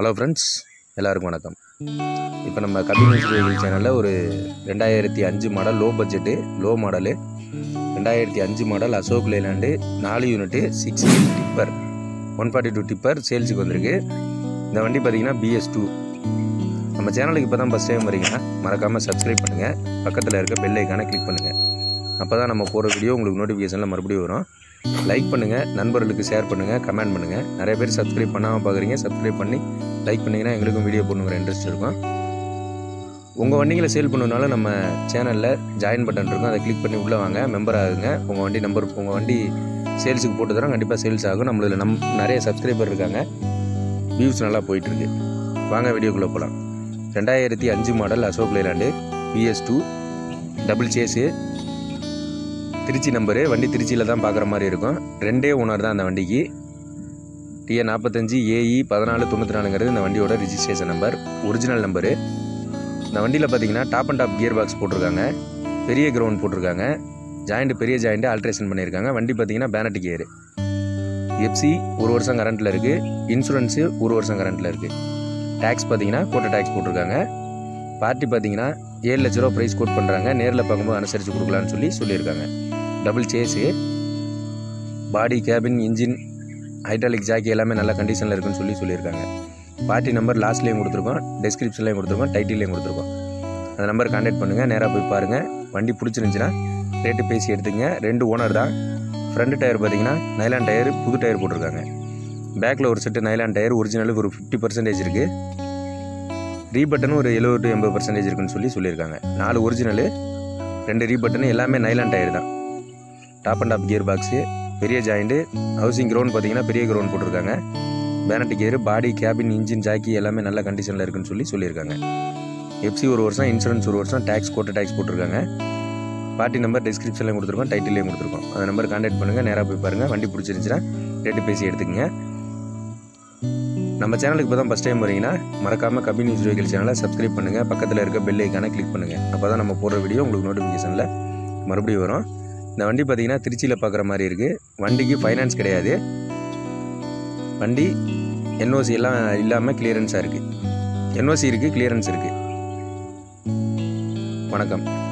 hello friends எல்லாருக்கும் வணக்கம் இப்போ நம்ம கபினேஷ் வெஹிக்கிள் சேனலில் ஒரு ரெண்டாயிரத்தி அஞ்சு model low budget low model ரெண்டாயிரத்தி அஞ்சு மாடல் அசோக் லேலாண்டு நாலு unit six tipper one forty two tipper சேல்ஸுக்கு வந்திருக்கு இந்த வண்டி பார்த்தீங்கன்னா பிஎஸ் டூ நம்ம சேனலுக்கு இப்போ தான் ஃபஸ்ட் டைம் வரீங்கன்னா மறக்காமல் சப்ஸ்கிரைப் பண்ணுங்கள் பக்கத்தில் இருக்க பெல் ஐக்கானை கிளிக் பண்ணுங்கள் அப்போ தான் நம்ம போகிற வீடியோ உங்களுக்கு நோட்டிஃபிகேஷனில் மறுபடியும் வரும் லைக் பண்ணுங்கள் நண்பர்களுக்கு ஷேர் பண்ணுங்கள் கமெண்ட் பண்ணுங்கள் நிறைய பேர் சப்ஸ்கிரைப் பண்ணாமல் பார்க்குறீங்க சப்ஸ்கிரைப் பண்ணி லைக் பண்ணிங்கன்னா எங்களுக்கும் வீடியோ போடணுங்கிற இன்ட்ரெஸ்ட் இருக்கும் உங்கள் வண்டிகளை சேல் பண்ணணுனால நம்ம சேனலில் ஜாயின் பட்டன் இருக்கும் அதை கிளிக் பண்ணி உள்ளே வாங்க மெம்பர் ஆகுங்க உங்கள் வண்டி நம்பர் உங்கள் வண்டி சேல்ஸுக்கு போட்டு தரோம் கண்டிப்பாக சேல்ஸ் ஆகும் நம்மளதில் நம் நிறைய சப்ஸ்கிரைபர் இருக்காங்க வியூஸ் நல்லா போயிட்டுருக்கு வாங்க வீடியோக்குள்ளே போகலாம் ரெண்டாயிரத்தி அஞ்சு model Ashok Leyland BS two double chassis Trichy number வண்டி திருச்சியில் தான் பார்க்குற மாதிரி இருக்கும் ரெண்டே ஓனர் தான் அந்த வண்டிக்கு டிஎன் நாற்பத்தஞ்சு ஏஇ பதினாலு தொண்ணூற்றி நாலுங்கிறது இந்த வண்டியோட ரிஜிஸ்ட்ரேஷன் நம்பர் ஒரிஜினல் நம்பரு இந்த வண்டியில் பார்த்தீங்கன்னா top and top gear box போட்டிருக்காங்க பெரிய கிரவுண்ட் போட்டிருக்காங்க ஜாயிண்ட் பெரிய ஜாயிண்ட் ஆல்ட்ரேஷன் பண்ணியிருக்காங்க வண்டி பார்த்தீங்கன்னா பேனட் கியர் எஃப்சி ஒரு வருஷம் கரண்ட்டில் இருக்குது இன்சூரன்ஸு ஒரு வருஷம் கரண்ட்டில் இருக்குது டேக்ஸ் பார்த்தீங்கன்னா கோட்டை டேக்ஸ் போட்டிருக்காங்க பார்ட்டி பார்த்தீங்கன்னா ஏழு லட்ச ரூபா ப்ரைஸ் கோட் பண்ணுறாங்க நேரில் பார்க்கும்போது அனுசரித்து கொடுக்கலான்னு சொல்லி சொல்லியிருக்காங்க double chassis body cabin engine hydraulic jack எல்லாமே நல்ல கண்டிஷனில் இருக்குன்னு சொல்லி சொல்லியிருக்காங்க பார்ட்டி நம்பர் லாஸ்ட்லேயும் கொடுத்துருக்கோம் டெஸ்கிரிப்ஷன்லேயும் கொடுத்துருக்கோம் டைட்டிலையும் கொடுத்துருக்கோம் அந்த நம்பர் கான்டாக்ட் பண்ணுங்கள் நேராக போய் பாருங்கள் வண்டி பிடிச்சிருந்துச்சின்னா ரேட்டு பேசி எடுத்துங்க ரெண்டு ஓனர் தான் ஃப்ரண்ட் டயர் பார்த்தீங்கன்னா நைலான் டயர் புது டயர் போட்டிருக்காங்க பேக்கில் ஒரு செட்டு நைலான் டயர் ஒரிஜினல் ஒரு ஃபிஃப்டி பர்சன்டேஜ் இருக்குது ரீபட்டனும் ஒரு எழுபது டு எண்பது பர்சன்டேஜ் இருக்குன்னு சொல்லி சொல்லியிருக்காங்க நாலு ஒரிஜினலு ரெண்டு ரீபட்டனு எல்லாமே நைலான் டயர் தான் top and top gear box பெரிய ஜாயிண்ட்டு ஹவுசிங் கிரவுண்ட் பார்த்தீங்கன்னா பெரிய கிரவுண்ட் போட்டிருக்காங்க bonnet gear body cabin engine ஜாக்கி எல்லாமே நல்ல கண்டிஷனில் இருக்குன்னு சொல்லி சொல்லியிருக்காங்க எஃப்சி ஒரு வருஷம் இன்சூரன்ஸ் ஒரு வருஷம் டேக்ஸ் கோட்டை டேக்ஸ் போட்டிருக்காங்க பார்ட்டி நம்பர் டிஸ்கிரிப்ஷன்லையும் கொடுத்துருக்கோம் டைட்டிலையும் கொடுத்துருக்கோம் அந்த நம்பர் கான்டாக்ட் பண்ணுங்கள் நேராக போய் பாருங்கள் வண்டி பிடிச்சிருந்துச்சுன்னா ரேட்டு பேசி எடுத்துக்கங்க நம்ம சேனலுக்கு இப்போ தான் ஃபஸ்ட் டைம் வரீங்கன்னா மறக்காமல் கபி நியூஸ் வெஹிக்கல் சேனலை சப்ஸ்கிரைப் பண்ணுங்கள் பக்கத்தில் இருக்க பெல் ஐக்கானை கிளிக் பண்ணுங்கள் அப்போ தான் நம்ம போடுற வீடியோ உங்களுக்கு நோட்டிஃபிகேஷனில் மறுபடியும் வரும் இந்த வண்டி பார்த்தீங்கன்னா திருச்சியில் பார்க்குற மாதிரி இருக்குது வண்டிக்கு ஃபைனான்ஸ் கிடையாது வண்டி என்ஓசி எல்லாம் இல்லாமல் கிளியரன்ஸாக இருக்குது என்ஓசி இருக்குது கிளியரன்ஸ் இருக்குது வணக்கம்